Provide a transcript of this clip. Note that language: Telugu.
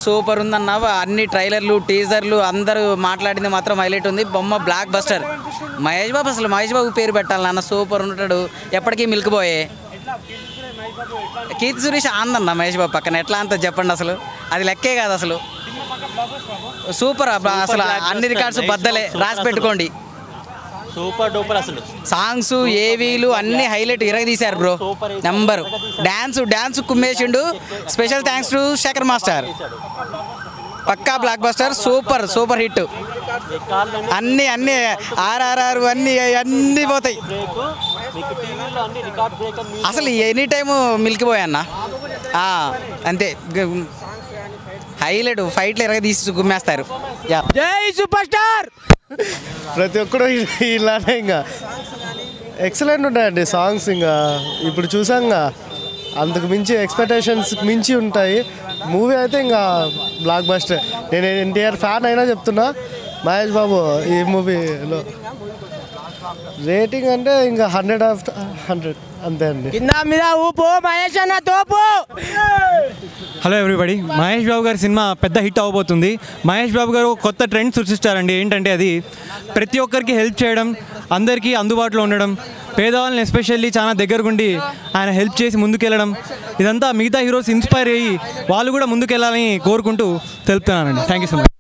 సూపర్ ఉందన్న అన్ని ట్రైలర్లు టీజర్లు అందరూ మాట్లాడింది మాత్రం హైలైట్ ఉంది బొమ్మ బ్లాక్ బస్టర్ మహేష్ బాబు అసలు మహేష్ బాబు పేరు పెట్టాలి నాన్న సూపర్ ఉంటాడు ఎప్పటికీ మిల్క్ పోయే కీర్తి సురేష్ ఆందన్న మహేష్ బాబు పక్కన ఎట్లా అంత చెప్పండి అసలు అది లెక్కే కాదు అసలు సూపర్ అబ్బా, అసలు అన్ని రికార్డ్స్ బద్దలే రాసి పెట్టుకోండి సూపర్ డూపర్ అసలు సాంగ్స్ ఏవీలు అన్ని హైలైట్ ఇరగ తీశారు బ్రో నంబర్ డ్యాన్స్ డ్యాన్స్ కుమ్మేసిండు special thanks to Shekhar master పక్కా blockbuster super super hit అన్ని అన్ని ఆర్ఆర్ఆర్ అన్ని అన్ని పోతాయి బ్రేక్ మీకు టీవీలో అన్ని రికార్డ్ బ్రేక్ అని అసలు ఎనీ టైము మిల్క్ పోయ్ అన్న ఆ, అంతే గ- హైలైట్ ఫైట్లు ఎరగ తీసి గుమ్మేస్తారు యా జై సూపర్ స్టార్ ప్రతి ఒక్కడు ఇలానే ఇంకా ఎక్సలెంట్ ఉంటాయండి సాంగ్స్ ఇంకా ఇప్పుడు చూసాంగా అంతకు మించి ఎక్స్పెక్టేషన్స్ మించి ఉంటాయి మూవీ అయితే ఇంకా బ్లాక్ బస్టర్ నేను ఎన్టీఆర్ ఫ్యాన్ అయినా చెప్తున్నా మహేష్ బాబు ఈ మూవీలో రేటింగ్ అంటే ఇంకా హండ్రెడ్ ఆఫ్ హండ్రెడ్ అంతే అండి కింద మీద ఊపు మహేష్ అన్న తోపు హలో ఎవ్రీబడి మహేష్ బాబు గారి సినిమా పెద్ద హిట్ అవబోతుంది మహేష్ బాబు గారు ఒక కొత్త ట్రెండ్ సృష్టిస్తారండి ఏంటంటే అది ప్రతి ఒక్కరికి హెల్ప్ చేయడం అందరికీ అందుబాటులో ఉండడం పేదవాళ్ళని ఎస్పెషల్లీ చాలా దగ్గరగుండి ఆయన హెల్ప్ చేసి ముందుకెళ్ళడం ఇదంతా మిగతా హీరోస్ ఇన్స్పైర్ అయ్యి వాళ్ళు కూడా ముందుకెళ్ళాలని కోరుకుంటూ తెలుపుతున్నానండి థ్యాంక్ యూ సో మచ్